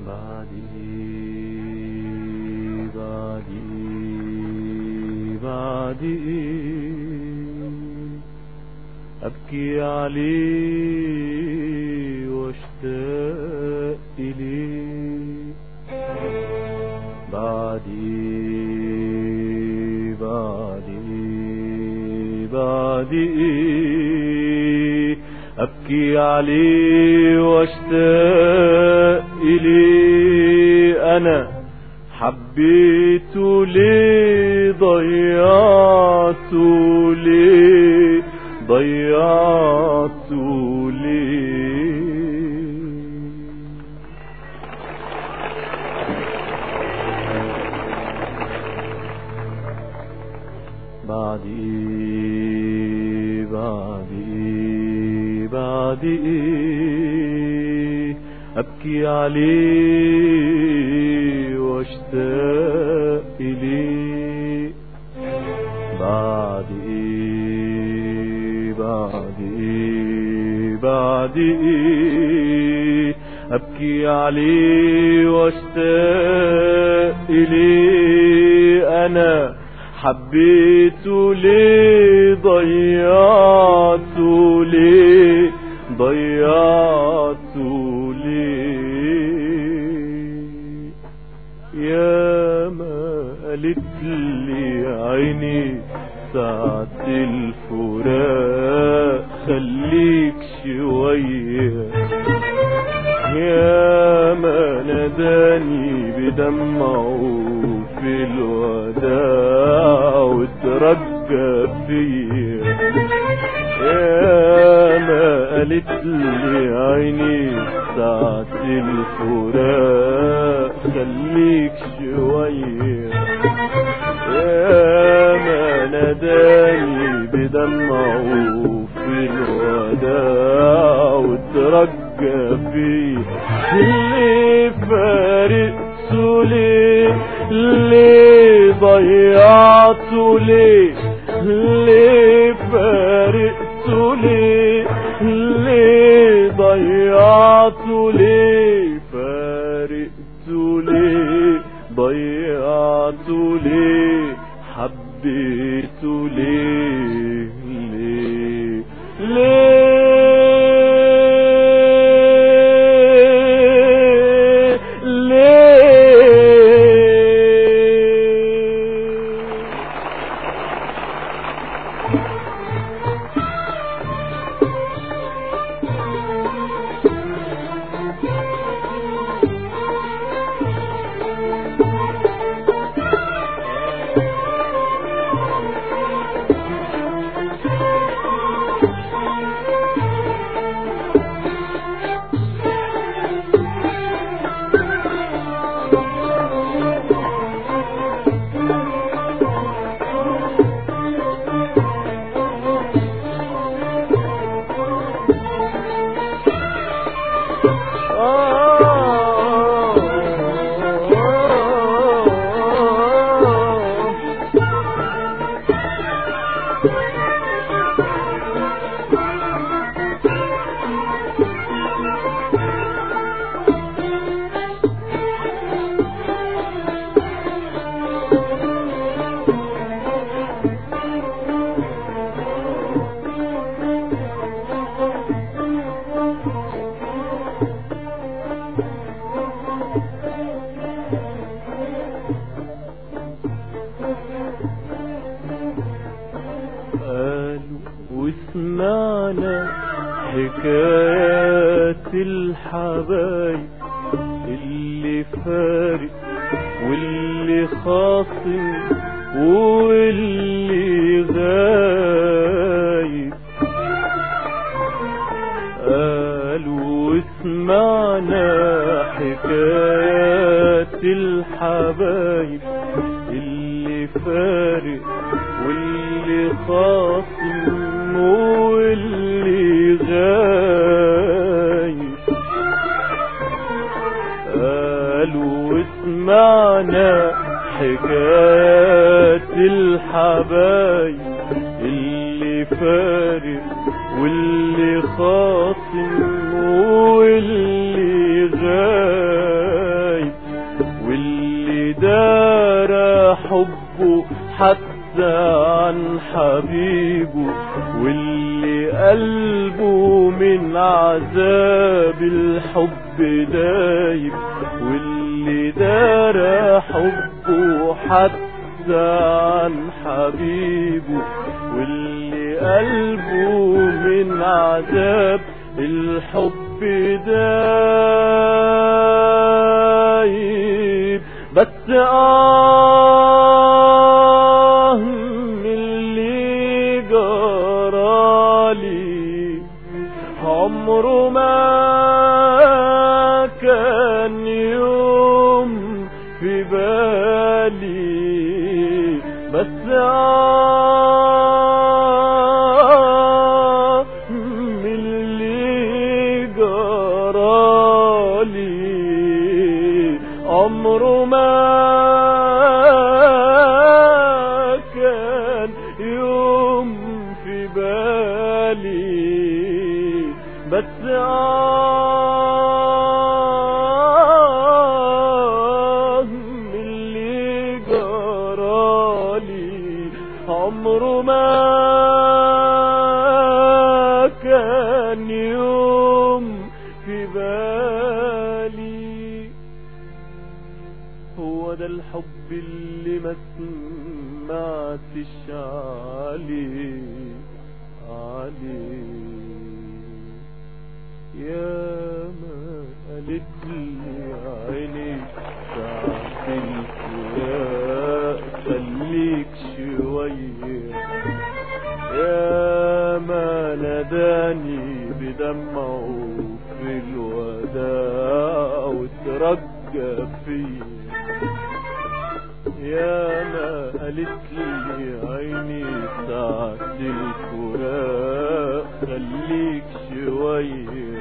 بعدي بعدي بعدي أبكي عليه واشتاق إليه بعدي بعدي بعدي أبكي عليه واشتاق إليه أنا حبيته ليه ضيعته ليه ضيعته ليه بعدي بعدي بعدي أبكي عليه واشتاق إليه بعدي بعدي بعدي أبكي عليه واشتاق إليه أنا حبيته ليه ضيعته ليه ضيعته ليه يا ما قالت لي عيني ساعة الفراق خليك شوية يا ما ناداني بدمعه في الوداع وترجى فيا يا ما قالت لي عيني ساعة الفراق خليك شوية يا ما ناداني بدمعه في الوداع وترجى فيه اللي فارقته ليه ليه ضيعته ليه ليه فارقته ليه ليه ضيعته ليه فارقته ليه ضيعته ليه حبيته ليه ليه ليه ليه قالوا وسمعنا حكايات الحبايب اللي فارق واللي خاصم واللي غايب قالوا وسمعنا حكايات الحبايب اللي فارق واللي خاصم واللي غايب قالوا وسمعنا حكايات الحبايب اللي فارق واللي خاصم واللي غايب حتى عن حبيبه واللي قلبه من عذاب الحب دايب واللي دار حبه حتى عن حبيبه واللي قلبه من عذاب الحب دايب بس آه من اللي جرالي عمره ما كان يوم في بالي بس آه من اللي جرالي عمره ما كان يوم في بالي بس آه من اللي جرالي عمره ما كان يوم في بالي هو ده الحب اللي ما سمعتش عليه عليه يا ما قالت لي عيني ساعة الفراق خليك شوية يا ما ناداني بدمعه في الوداع وترجى فيا يا ما قالت لي عيني ساعة الفراق خليك شوية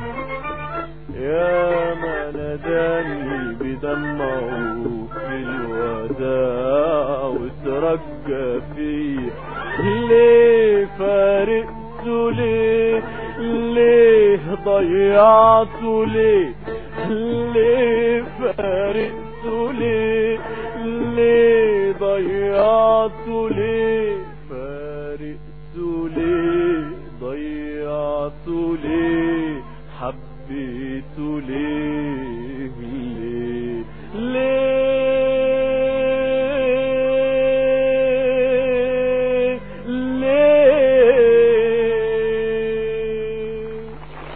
يا ما ناداني بدمعه في الوداع وترجى فيه ليه فارقته ليه ليه ضيعته ليه ليه فارقته ليه ليه ضيعته ليه فارقته ليه ضيعته ليه حبيته ليه ليه ليه ليه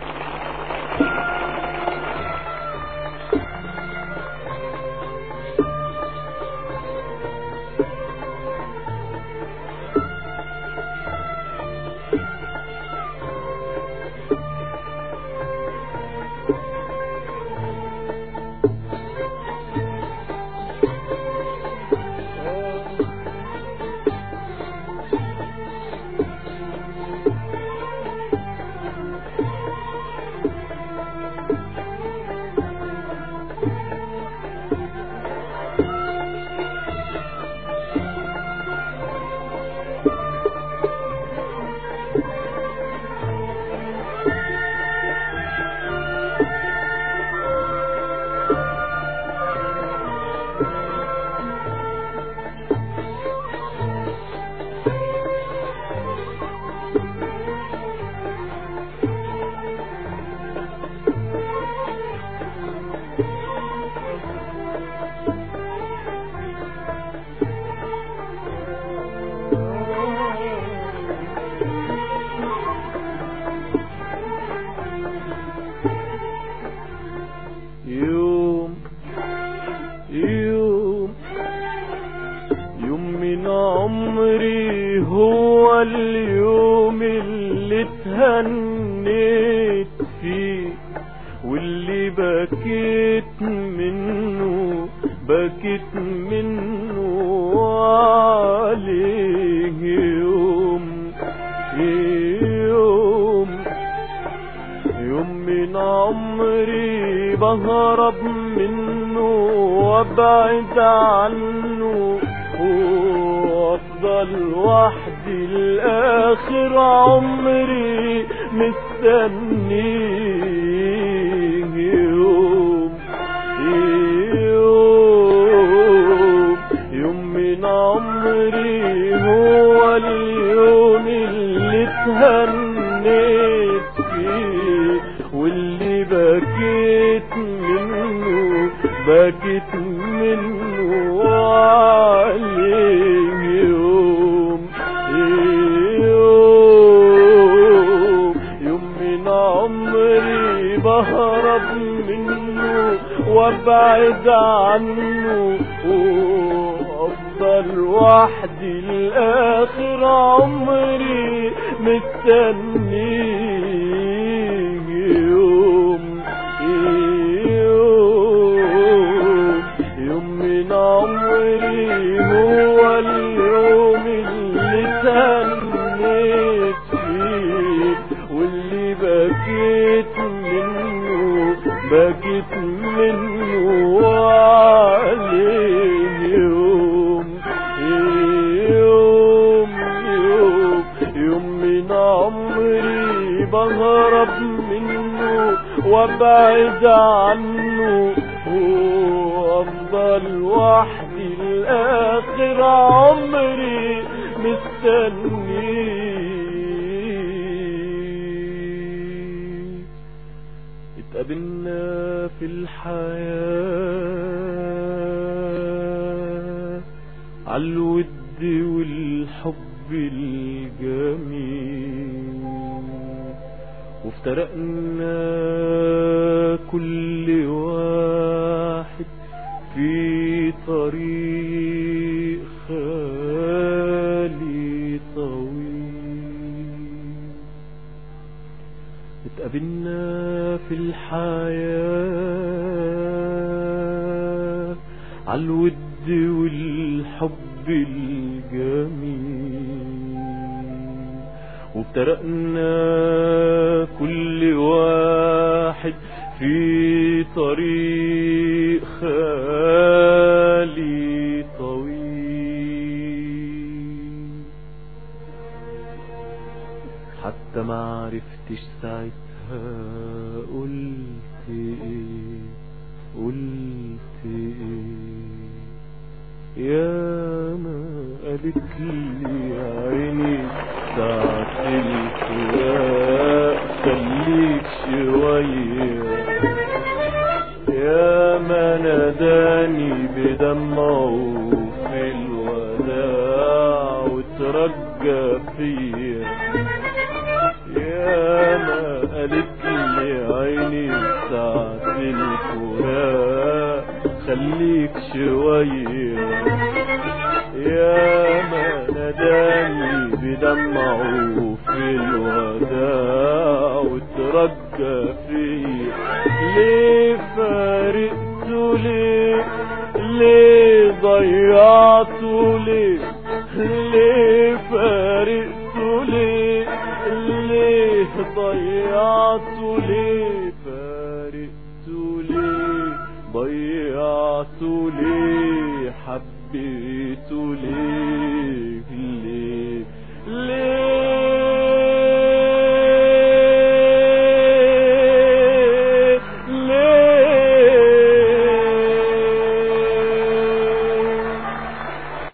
يوم يوم يوم من عمري هو اليوم اللي اتهنيت فيه واللي بكيت منه بكيت منه عليه يوم يوم يوم من عمري بهرب منه وابعد عنه وافضل وحدي لاخر عمري مستنيه يوم يوم يوم من عمري بكت منه عليه يوم يوم يوم من عمري بهرب منه وابعد عنه وافضل وحدي لاخر عمري مستنيه يوم يوم يوم من عمري هو اليوم اللي تنيت فيه واللي بكيت منه بكيت منه عليه يوم يوم يوم يوم من عمري بهرب منه وابعد عنه وافضل وحدي لاخر عمري مستنيه اتقابلنا في الحياة عالود والحب الجميل وافترقنا كل واحد في طريق خالي طويل اتقابلنا في الحياة عالود والحب الجميل وابترقنا كل واحد في طريق خالي طويل حتى ما عرفتش ساعتها قلت ايه قلت ايه يا ما قالت لي عيني ساعة الفراق خليك شوية يا ما ناداني بدمعه في الوداع وترجى فيا يا ما قالت لي عيني ساعة الفراق خليك شوية يا ما ناداني بدمعه في الوداع وترجى فيا ليه فارقته ليه ليه ضيعته ليه ليه فارقته ليه ليه ضيعته ليه فارقته ليه ضيعته ليه حبيته ليه ليه ليه